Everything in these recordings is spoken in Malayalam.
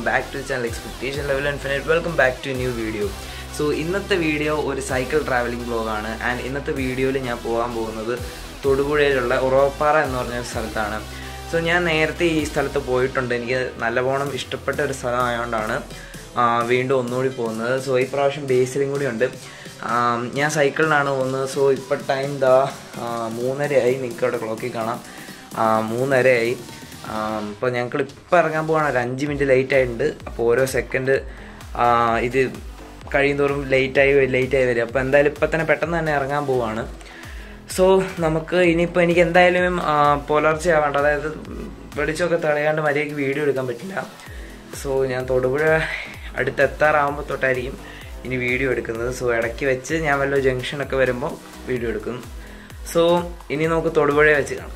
Back to channel expectation level infinite welcome back to new video so ഇന്നത്തെ വീഡിയോ ഒരു സൈക്കിൾ ട്രാവലിംഗ് ബ്ലോഗാണ് ആൻഡ് ഇന്നത്തെ വീഡിയോയിൽ ഞാൻ പോകാൻ പോകുന്നത് തൊടുപുഴയിലുള്ള ഉറവപ്പാറ എന്ന് പറഞ്ഞ ഒരു സ്ഥലത്താണ് സോ ഞാൻ നേരത്തെ ഈ സ്ഥലത്ത് പോയിട്ടുണ്ട് എനിക്ക് നല്ലവണ്ണം ഇഷ്ടപ്പെട്ട ഒരു സ്ഥലമായതുകൊണ്ടാണ് ആ, വീണ്ടും ഒന്നുകൂടി പോകുന്നത് സോ ഈ പ്രാവശ്യം ബേസിലും കൂടി ഉണ്ട് ആം, ഞാൻ സൈക്കിളിലാണ് പോകുന്നത് സോ ഇപ്പോൾ ടൈം ദാ ആ, മൂന്നരയായി നിങ്ങൾക്ക് അവിടെ ക്ലോക്കിൽ കാണാം ആ, മൂന്നരയായി ഇപ്പോൾ ഞങ്ങൾ ഇപ്പോൾ ഇറങ്ങാൻ പോവാണ് ഒരു അഞ്ച് മിനിറ്റ് ലേറ്റ് ആയിട്ടുണ്ട് അപ്പോൾ ഓരോ സെക്കൻഡ് ഇത് കഴിയുന്തോറും ലേറ്റായി ലേറ്റായി വരും അപ്പോൾ എന്തായാലും ഇപ്പം തന്നെ പെട്ടെന്ന് തന്നെ ഇറങ്ങാൻ പോവാണ് സോ നമുക്ക് ഇനിയിപ്പോൾ എനിക്ക് എന്തായാലും ആ, പുലർച്ചെ ആവേണ്ട അതായത് വെളിച്ചമൊക്കെ തടയാണ്ട് മര്യാദയ്ക്ക് വീഡിയോ എടുക്കാൻ പറ്റില്ല സോ ഞാൻ തൊടുപുഴ അടുത്ത് എത്താറാകുമ്പോൾ തൊട്ടായിരിക്കും ഇനി വീഡിയോ എടുക്കുന്നത് സോ ഇടയ്ക്ക് വെച്ച് ഞാൻ വല്ല ജംഗ്ഷനൊക്കെ വരുമ്പോൾ വീഡിയോ എടുക്കും സോ ഇനി നമുക്ക് തൊടുപുഴ വെച്ച് കാണാം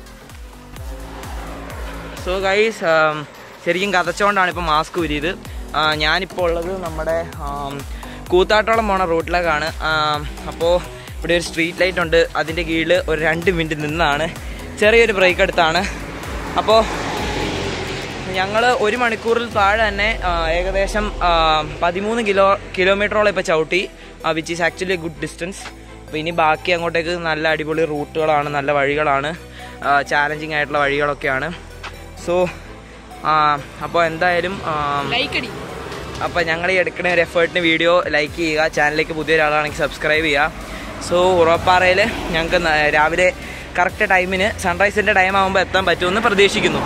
സോ ഗൈസ് ശരിക്കും കതച്ചുകൊണ്ടാണ് ഇപ്പോൾ മാസ്ക് ഉരിയത് ആ, ഞാനിപ്പോൾ ഉള്ളത് നമ്മുടെ ആം, കൂത്താട്ടോളം പോണ റൂട്ടിലേക്കാണ് അപ്പോൾ ഇവിടെ ഒരു സ്ട്രീറ്റ് ലൈറ്റ് ഉണ്ട് അതിൻ്റെ കീഴിൽ ഒരു രണ്ട് മിനിറ്റ് നിന്നാണ് ചെറിയൊരു ബ്രേക്ക് എടുത്താണ് അപ്പോൾ ഞങ്ങൾ ഒരു മണിക്കൂറിൽ താഴെ തന്നെ ആ, ഏകദേശം ആ, പതിമൂന്ന് കിലോ കിലോമീറ്ററോളം ഇപ്പോൾ ചവിട്ടി which is actually good distance അപ്പോൾ ഇനി ബാക്കി അങ്ങോട്ടേക്ക് നല്ല അടിപൊളി റൂട്ടുകളാണ് നല്ല വഴികളാണ് ചാലഞ്ചിങ് ആയിട്ടുള്ള വഴികളൊക്കെയാണ് സോ അപ്പോൾ എന്തായാലും ലൈക്ക് അടി അപ്പോൾ ഞങ്ങൾ ഈ എടുക്കുന്ന ഒരു എഫേർട്ടിന് വീഡിയോ ലൈക്ക് ചെയ്യുക ചാനലിലേക്ക് പുതിയ ഒരാളാണെങ്കിൽ സബ്സ്ക്രൈബ് ചെയ്യുക സോ ഉറപ്പാറയിൽ ഞങ്ങൾക്ക് ന- രാവിലെ കറക്റ്റ് ടൈമിന് സൺറൈസിൻ്റെ ടൈം ആകുമ്പോൾ എത്താൻ പറ്റുമെന്ന് പ്രതീക്ഷിക്കുന്നു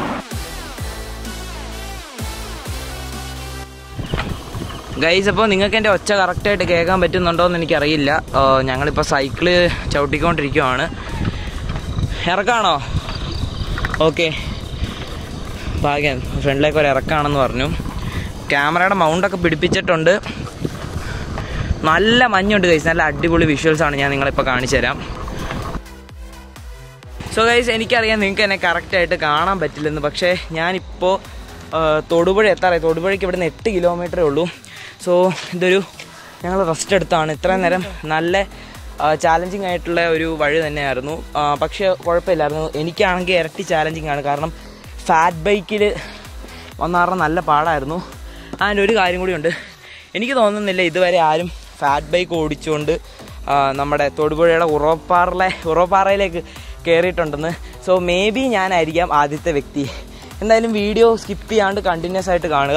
ഗൈസ് അപ്പോൾ നിങ്ങൾക്ക് എൻ്റെ ഒച്ച കറക്റ്റായിട്ട് കേൾക്കാൻ പറ്റുന്നുണ്ടോ എന്ന് എനിക്കറിയില്ല ആ, ഞങ്ങളിപ്പോൾ സൈക്കിള് ചവിട്ടിക്കൊണ്ടിരിക്കുവാണ് ഇറക്കാണോ ഓക്കെ ഭാഗ്യം ഫ്രണ്ടിലേക്ക് ഒരു ഇറക്കാണെന്ന് പറഞ്ഞു ക്യാമറയുടെ മൗണ്ടൊക്കെ പിടിപ്പിച്ചിട്ടുണ്ട് നല്ല മഞ്ഞുണ്ട് ഗൈസ് നല്ല അടിപൊളി വിഷ്വൽസ് ആണ് ഞാൻ നിങ്ങളിപ്പോൾ കാണിച്ചു തരാം സോ ഗൈസ് എനിക്കറിയാം നിങ്ങൾക്ക് എന്നെ കറക്റ്റായിട്ട് കാണാൻ പറ്റില്ലെന്ന് പക്ഷേ ഞാനിപ്പോൾ തൊടുപുഴ എത്താറായി തൊടുപുഴയ്ക്ക് ഇവിടുന്ന് എട്ട് കിലോമീറ്ററേ ഉള്ളൂ സോ ഇതൊരു ഞങ്ങൾ റെസ്റ്റ് എടുത്താണ് ഇത്രയും നേരം നല്ല ചാലഞ്ചിങ് ആയിട്ടുള്ള ഒരു വഴി തന്നെയായിരുന്നു ആ, പക്ഷേ കുഴപ്പമില്ലായിരുന്നു എനിക്കാണെങ്കിൽ ഇരട്ടി ചാലഞ്ചിങ് ആണ് കാരണം ഫാറ്റ് ബൈക്കിൽ വന്നാറിന് നല്ല പാടായിരുന്നു ആൻഡ് ഒരു കാര്യം കൂടിയുണ്ട് എനിക്ക് തോന്നുന്നില്ല ഇതുവരെ ആരും ഫാറ്റ് ബൈക്ക് ഓടിച്ചുകൊണ്ട് ആ, നമ്മുടെ തൊടുപുഴയുടെ ഉറവപ്പാറിലെ ഉറവപ്പാറയിലേക്ക് കയറിയിട്ടുണ്ടെന്ന് സോ മേ ബി ഞാനായിരിക്കാം ആദ്യത്തെ വ്യക്തി എന്തായാലും വീഡിയോ സ്കിപ്പ് ചെയ്യാണ്ട് കണ്ടിന്യൂസ് ആയിട്ട് കാണുക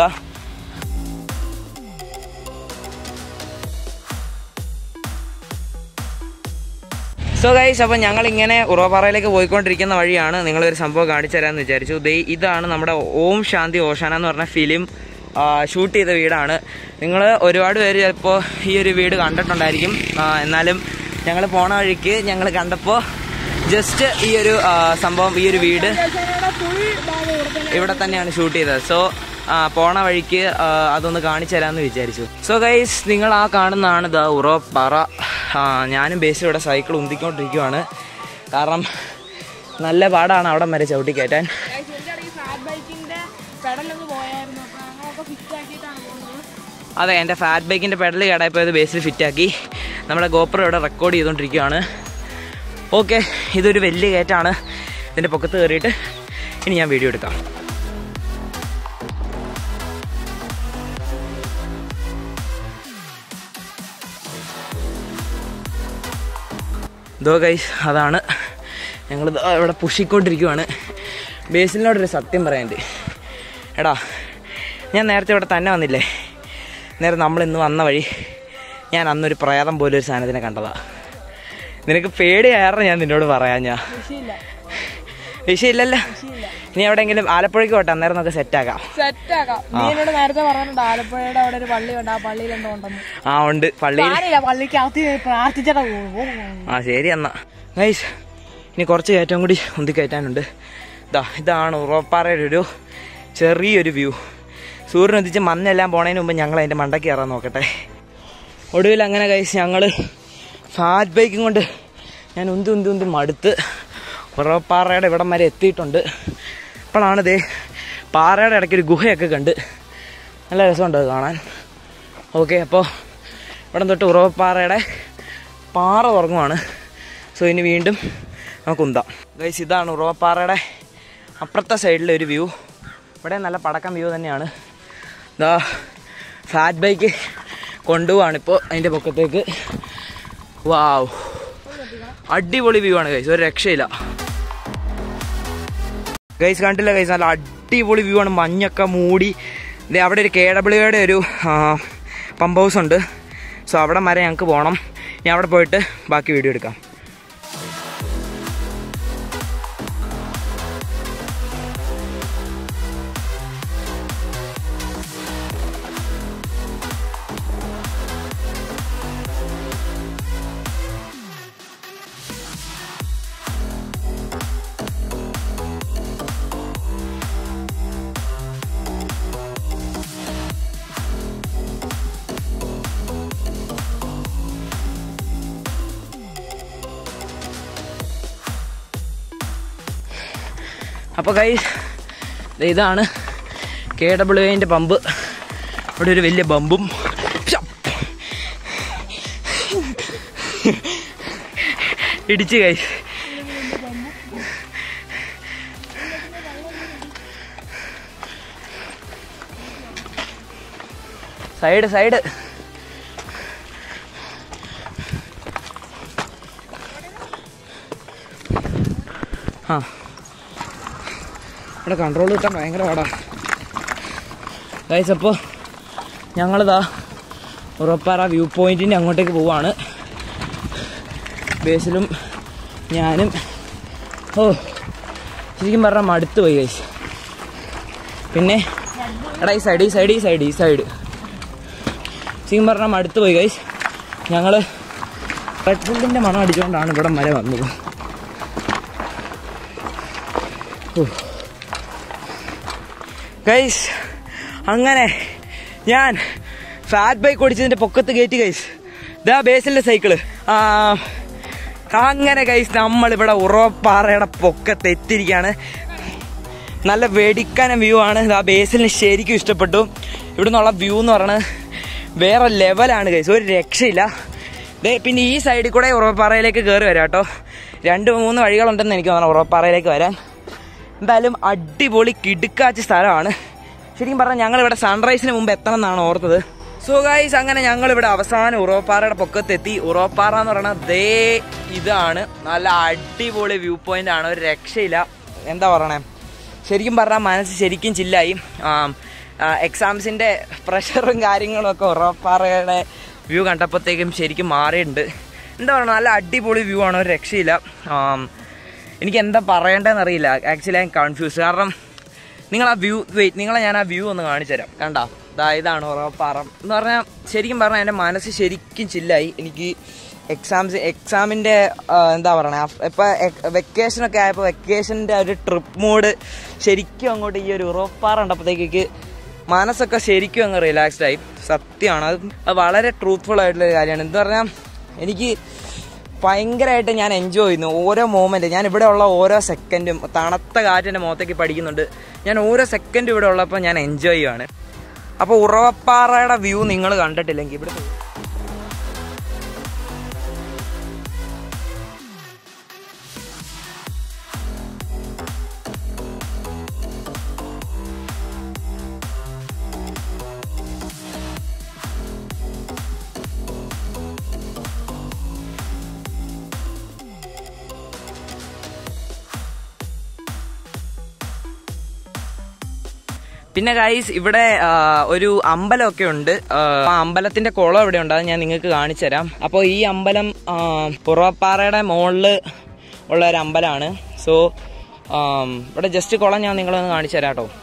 സോ ഗൈസ് അപ്പോൾ ഞങ്ങൾ ഇങ്ങനെ ഉറവപ്പാറയിലേക്ക് പോയിക്കൊണ്ടിരിക്കുന്ന വഴിയാണ് നിങ്ങളൊരു സംഭവം കാണിച്ചു തരാമെന്ന് വിചാരിച്ചു ദേ ഇതാണ് നമ്മുടെ ഓം ശാന്തി ഓശാന എന്ന് പറഞ്ഞ ഫിലിം ഷൂട്ട് ചെയ്ത വീടാണ് നിങ്ങൾ ഒരുപാട് പേര് ചിലപ്പോൾ ഈ ഒരു വീട് കണ്ടിട്ടുണ്ടായിരിക്കും ആ, എന്നാലും ഞങ്ങൾ പോണ വഴിക്ക് ഞങ്ങൾ കണ്ടപ്പോൾ ജസ്റ്റ് ഈ ഒരു ആ, സംഭവം ഈ ഒരു വീട് ഫുൾ ഭാഗം ഇവിടെ തന്നെ ഇവിടെ തന്നെയാണ് ഷൂട്ട് ചെയ്തത് സോ പോണ വഴിക്ക് ആ, അതൊന്ന് കാണിച്ചു തരാമെന്ന് വിചാരിച്ചു സോ ഗൈസ് നിങ്ങൾ ആ കാണുന്നതാണ് ദ ഉറപ്പാറ ആ, ഞാനും ബേസ് ഇവിടെ സൈക്കിൾ ഉന്തിക്കൊണ്ടിരിക്കുവാണ് കാരണം നല്ല പാടാണ് അവിടെ വരെ ചവിട്ടി കയറ്റാൻ Guys, ഇതിന്റെ ഇടയ്ക്ക് ഫാറ്റ് ബൈക്കിന്റെ പെടലൊന്ന് പോയായിരുന്നു അപ്പൊ ഞങ്ങളൊക്കെ ഫിറ്റ് ആക്കിയിട്ടാണ് പോകുന്നത് അതെ എൻ്റെ ഫാറ്റ് ബൈക്കിൻ്റെ പെഡൽ കേടായപ്പോൾ ഇത് ബേസിൽ ഫിറ്റാക്കി നമ്മുടെ ഗോപ്രോ ഇവിടെ റെക്കോർഡ് ചെയ്തുകൊണ്ടിരിക്കുകയാണ് ഓക്കെ ഇതൊരു വലിയ കയറ്റാണ് ഇതിൻ്റെ പൊക്കത്ത് കയറിയിട്ട് ഇനി ഞാൻ വീഡിയോ എടുക്കാം ഇതോ ഗൈസ് അതാണ് ഞങ്ങൾ ഇവിടെ പുഷിക്കൊണ്ടിരിക്കുവാണ് ബേസിലിനോടൊരു സത്യം പറയാനുണ്ട് എടാ ഞാൻ നേരത്തെ ഇവിടെ തന്നെ വന്നില്ലേ നേരെ നമ്മൾ ഇന്ന് വന്ന വഴി ഞാൻ അന്നൊരു പ്രേതം പോലെ ഒരു സാധനത്തിനെ കണ്ടതാ നിനക്ക് പേടിയായിരുന്നു ഞാൻ നിന്നോട് പറയാൻ ഞാൻ വിഷയമില്ല വിഷയമില്ലല്ലോ വിഷയമില്ല ഇനി എവിടെയെങ്കിലും ആലപ്പുഴയ്ക്ക് പോട്ടെ അന്നേരം നമുക്ക് സെറ്റാക്കാം സെറ്റ് ആക്കാം നീ എന്നോട് നേരത്തെ പറഞ്ഞിട്ടുണ്ട് ആലപ്പുഴയുടെ അവിടെ ഒരു പള്ളി ഉണ്ട് ആ പള്ളിയിൽ എന്തോ ഉണ്ടെന്ന് ആ ഉണ്ട് പള്ളിയിൽ ആരില്ല പള്ളിക്കകത്ത് പ്രാർത്ഥിച്ചിട്ടാ പോകും ആ ശരി എന്നാ ഗൈസ് ഇനി കുറച്ച് കയറ്റം കൂടി ഉന്തി കയറ്റാനുണ്ട് ഇതാ ഇതാണ് ഉറപ്പാറയുടെ ഒരു ചെറിയൊരു വ്യൂ സൂര്യൻ ഉദിച്ച് മഞ്ഞെല്ലാം പോണതിന് മുമ്പ് ഞങ്ങൾ അതിൻ്റെ മണ്ടയ്ക്ക് കയറാൻ നോക്കട്ടെ ഒടുവിൽ അങ്ങനെ ഗൈസ് ഞങ്ങൾ ഫാറ്റ് ബൈക്കും കൊണ്ട് ഞാൻ ഉന്തി ഉന്തി ഉന്തി മടുത്ത് ഉറപ്പാറയുടെ ഇവിടം വരെ എത്തിയിട്ടുണ്ട് ഇപ്പോഴാണ് ദേ പാറയുടെ ഇടയ്ക്ക് ഒരു ഗുഹയൊക്കെ കണ്ട് നല്ല രസമുണ്ട് അത് കാണാൻ ഓക്കെ അപ്പോൾ ഇവിടെ തൊട്ട് ഉറവപ്പാറയുടെ പാറ തുറങ്ങുവാണ് സോ ഇനി വീണ്ടും നമുക്ക് ഉന്താം ഗൈസ് ഇതാണ് ഉറവപ്പാറയുടെ അപ്പുറത്തെ സൈഡിലെ ഒരു വ്യൂ ഇവിടെ നല്ല പടക്കം വ്യൂ തന്നെയാണ് ഇതാ ഫാറ്റ് ബൈക്ക് കൊണ്ടുപോവാണ് ഇപ്പോൾ അതിൻ്റെ പൊക്കത്തേക്ക് വാവ് അടിപൊളി വ്യൂ ആണ് ഗൈസ് ഒരു രക്ഷയില്ല ഗൈസ് കണ്ടില്ല ഗൈസ് നല്ല അടിപൊളി വ്യൂ ആണ് മഞ്ഞൊക്കെ മൂടി ദേ അവിടെ ഒരു കെ ഡബ്ല്യുയുടെ ഒരു പമ്പ് ഹൗസ് ഉണ്ട് സോ അവിടെ വരെ ഞങ്ങൾക്ക് പോകണം ഞാൻ അവിടെ പോയിട്ട് ബാക്കി വീഡിയോ എടുക്കാം അപ്പോൾ കൈ ഇതാണ് കെ ഡബ്ല്യു എൻ്റെ പമ്പ് ഇവിടെ ഒരു വലിയ ബമ്പും ഷപ്പ്. ഇടിച്ച് കൈ സൈഡ് സൈഡ് ആ ഇവിടെ കൺട്രോൾ കിട്ടാൻ ഭയങ്കര പാടാ ഗൈസ് അപ്പോൾ ഞങ്ങളിതാ ഉറപ്പാറ വ്യൂ പോയിന്റിൻ്റെ അങ്ങോട്ടേക്ക് പോവാണ് ബേസിലും ഞാനും ഓ ശരിക്കും പറഞ്ഞാൽ മടുത്ത് പോയി ഗൈസ് പിന്നെ എടാ ഈ സൈഡ് ഈ സൈഡ് ഈ സൈഡ് ഈ സൈഡ് ശരിക്കും പറഞ്ഞാൽ മടുത്ത് പോയി ഗൈസ് ഞങ്ങൾ റെഡ് ബുള്ളിൻ്റെ മണം അടിച്ചുകൊണ്ടാണ് ഇവിടെ വരെ വന്നത് ഗൈസ് അങ്ങനെ ഞാൻ ഫാറ്റ് ബൈക്ക് ഓടിച്ചതിന്റെ പൊക്കത്ത് കയറ്റി ഗൈസ് ഇതാ ബേസിലെ സൈക്കിള് ആ അങ്ങനെ ഗൈസ് നമ്മളിവിടെ ഉറപ്പാറയുടെ പൊക്കത്ത് എത്തിയിരിക്കുകയാണ് നല്ല വെടിക്കാന വ്യൂ ആണ് ഇതാ ബേസിലിന് ശരിക്കും ഇഷ്ടപ്പെട്ടു ഇവിടെ നിന്നുള്ള വ്യൂ എന്ന് പറയുന്നത് വേറെ ലെവലാണ് ഗൈസ് ഒരു രക്ഷയില്ല ദേ പിന്നെ ഈ സൈഡിൽ കൂടെ ഉറവപ്പാറയിലേക്ക് കയറി വരാം കേട്ടോ രണ്ട് മൂന്ന് വഴികളുണ്ടെന്ന് എനിക്ക് തോന്നണം ഉറവപ്പാറയിലേക്ക് വരാൻ എന്തായാലും അടിപൊളി കിടുക്കാച്ച സ്ഥലമാണ് ശരിക്കും പറഞ്ഞാൽ ഞങ്ങൾ ഇവിടെ സൺറൈസിന് മുമ്പ് എത്തണം എന്നാണ് ഓർത്തത് സോ ഗൈസ് അങ്ങനെ ഞങ്ങൾ ഇവിടെ അവസാനം ഉറവപ്പാറയുടെ പൊക്കത്തെത്തി ഉറവപ്പാറ എന്ന് പറയുന്നത് ദേ ഇതാണ് നല്ല അടിപൊളി വ്യൂ പോയിന്റ് ആണ് ഒരു രക്ഷയില്ല എന്താ പറയണേ ശരിക്കും പറഞ്ഞാൽ മനസ്സ് ശരിക്കും ചില്ലായി എക്സാംസിൻ്റെ പ്രഷറും കാര്യങ്ങളും ഒക്കെ ഉറവപ്പാറയുടെ വ്യൂ കണ്ടപ്പോഴത്തേക്കും ശരിക്കും മാറിയിട്ടുണ്ട് എന്താ പറയുക നല്ല അടിപൊളി വ്യൂ ആണ് ഒരു രക്ഷയില്ല ആം, എനിക്ക് എന്താ പറയേണ്ടതെന്ന് അറിയില്ല ആക്ച്വലി ഐ കൺഫ്യൂസ് കാരണം നിങ്ങൾ ആ വ്യൂ വെയിറ്റ് നിങ്ങളെ ഞാൻ ആ വ്യൂ ഒന്ന് കാണിച്ചു തരാം കണ്ട ദാ ഇതാണ് ഉറവപ്പാറ എന്ന് പറഞ്ഞാൽ ശരിക്കും പറഞ്ഞാൽ എൻ്റെ മനസ്സ് ശരിക്കും ചില്ലായി എനിക്ക് എക്സാംസ് എക്സാമിൻ്റെ എന്താ പറയണേ ഇപ്പം വെക്കേഷനൊക്കെ ആയപ്പോൾ വെക്കേഷൻ്റെ ഒരു ട്രിപ്പ് മൂഡ് ശരിക്കും അങ്ങോട്ട് ഈ ഒരു ഉറവപ്പാറ കണ്ടപ്പോഴത്തേക്ക് മനസ്സൊക്കെ ശരിക്കും അങ്ങ് റിലാക്സ്ഡ് ആയി സത്യമാണ് അത് അത് വളരെ ട്രൂത്ത്ഫുൾ ആയിട്ടുള്ള ഒരു കാര്യമാണ് എന്ന് പറഞ്ഞാൽ എനിക്ക് ഭയങ്കരമായിട്ട് ഞാൻ എൻജോയ് ചെയ്യുന്നു ഓരോ മൂമെന്റ് ഞാൻ ഇവിടെ ഉള്ള ഓരോ സെക്കൻഡും തണുത്ത കാറ്റിൻ്റെ മുഖത്തേക്ക് പഠിക്കുന്നുണ്ട് ഞാൻ ഓരോ സെക്കൻഡും ഇവിടെ ഉള്ളപ്പോൾ ഞാൻ എൻജോയ് ചെയ്യുവാണ് അപ്പോൾ ഉറവപ്പാറയുടെ വ്യൂ നിങ്ങൾ കണ്ടിട്ടില്ലെങ്കിൽ ഇവിടെ പിന്നെ ഗൈസ് ഇവിടെ ആ, ഒരു അമ്പലമൊക്കെ ഉണ്ട് ആ ആ അമ്പലത്തിന്റെ കുളം ഇവിടെ ഉണ്ട് അത് ഞാൻ നിങ്ങൾക്ക് കാണിച്ചു തരാം അപ്പോൾ ഈ അമ്പലം ആ, പുറപ്പാറയുടെ മുകളിൽ ഉള്ള ഒരു അമ്പലമാണ് സോ ഇവിടെ ജസ്റ്റ് കുളം ഞാൻ നിങ്ങളൊന്ന് കാണിച്ചു തരാം കേട്ടോ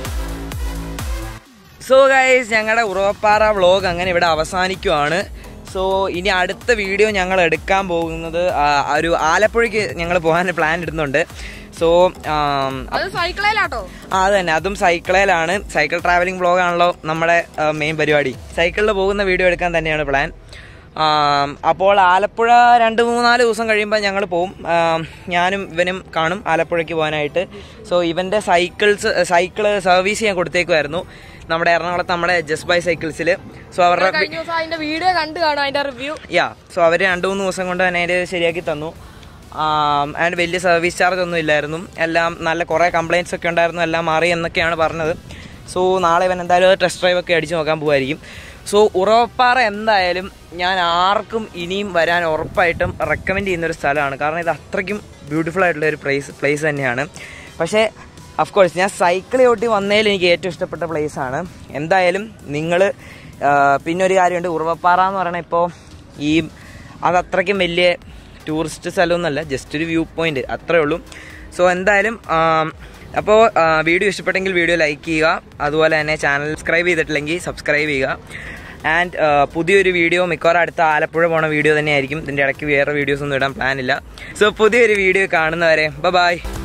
സോ ഗൈസ് ഞങ്ങളുടെ ഉറവപ്പാറ വ്ളോഗ് അങ്ങനെ ഇവിടെ അവസാനിക്കുവാണ് സോ ഇനി അടുത്ത വീഡിയോ ഞങ്ങൾ എടുക്കാൻ പോകുന്നത് ആ, ഒരു ആലപ്പുഴയ്ക്ക് ഞങ്ങൾ പോകാൻ പ്ലാൻ ഇടുന്നുണ്ട് സോ അത് സൈക്കിളിലാട്ടോ ആ അത് തന്നെ അതും സൈക്കിളിലാണ് സൈക്കിൾ ട്രാവലിംഗ് ബ്ലോഗാണല്ലോ നമ്മുടെ മെയിൻ പരിപാടി സൈക്കിളിൽ പോകുന്ന വീഡിയോ എടുക്കാൻ തന്നെയാണ് പ്ലാൻ ആം, അപ്പോൾ ആലപ്പുഴ രണ്ട് മൂന്നാല് ദിവസം കഴിയുമ്പോൾ ഞങ്ങൾ പോവും ആം, ഞാനും ഇവനും കാണും ആലപ്പുഴയ്ക്ക് പോകാനായിട്ട് സോ ഇവൻ്റെ സൈക്കിൾസ് സൈക്കിള് സർവീസ് ചെയ്യാൻ കൊടുത്തേക്കുമായിരുന്നു നമ്മുടെ എറണാകുളത്ത് നമ്മുടെ ജസ്റ്റ് ബൈ സൈക്കിൾസിൽ സോ അവരുടെ കഴിഞ്ഞ ദിവസം അതിന്റെ വീഡിയോ കണ്ടു കാണും അതിന്റെ റിവ്യൂ യാ സോ അവർ രണ്ട് മൂന്ന് ദിവസം കൊണ്ട് തന്നെ അതിന് ശരിയാക്കി തന്നു ആൻഡ് വലിയ സർവീസ് ചാർജ് ഒന്നും ഇല്ലായിരുന്നു എല്ലാം നല്ല കുറേ കംപ്ലയിൻസ് ഒക്കെ ഉണ്ടായിരുന്നു എല്ലാം മാറി എന്നൊക്കെയാണ് പറഞ്ഞത് സോ നാളെ ഇവൻ എന്തായാലും ടെസ്റ്റ് ഡ്രൈവ് ഒക്കെ അടിച്ച് നോക്കാൻ പോകുമായിരിക്കും സോ ഉറവപ്പാറ എന്തായാലും ഞാൻ ആർക്കും ഇനിയും വരാൻ ഉറപ്പായിട്ടും റെക്കമെൻഡ് ചെയ്യുന്ന ഒരു സ്ഥലമാണ് കാരണം ഇത് അത്രയ്ക്കും ബ്യൂട്ടിഫുൾ ആയിട്ടുള്ള ഒരു പ്ലേസ് പ്ലേസ് തന്നെയാണ് പക്ഷേ അഫ്കോഴ്സ് ഞാൻ സൈക്കിൾ ചവിട്ടി വന്നതിൽ എനിക്ക് ഏറ്റവും ഇഷ്ടപ്പെട്ട place ആണ് എന്തായാലും നിങ്ങൾ പിന്നെ ഒരു കാര്യമുണ്ട് ഉറവപ്പാറ എന്ന് പറയുന്നത് ഇപ്പോൾ ഈ അത് അത്രയ്ക്കും വലിയ ടൂറിസ്റ്റ് സ്ഥലമൊന്നുമല്ല ജസ്റ്റ് ഒരു വ്യൂ പോയിന്റ് അത്രേ ഉള്ളൂ സോ എന്തായാലും അപ്പോൾ വീഡിയോ ഇഷ്ടപ്പെട്ടെങ്കിൽ വീഡിയോ ലൈക്ക് ചെയ്യുക അതുപോലെ തന്നെ ചാനൽ സബ്സ്ക്രൈബ് ചെയ്തിട്ടില്ലെങ്കിൽ സബ്സ്ക്രൈബ് ചെയ്യുക ആൻഡ് പുതിയൊരു വീഡിയോ മിക്കവാറും അടുത്ത ആലപ്പുഴ പോണ വീഡിയോ തന്നെയായിരിക്കും ഇതിൻ്റെ ഇടയ്ക്ക് വേറെ വീഡിയോസ് ഒന്നും ഇടാൻ പ്ലാൻ ഇല്ല സോ പുതിയൊരു വീഡിയോ കാണുന്നവരെ ബൈ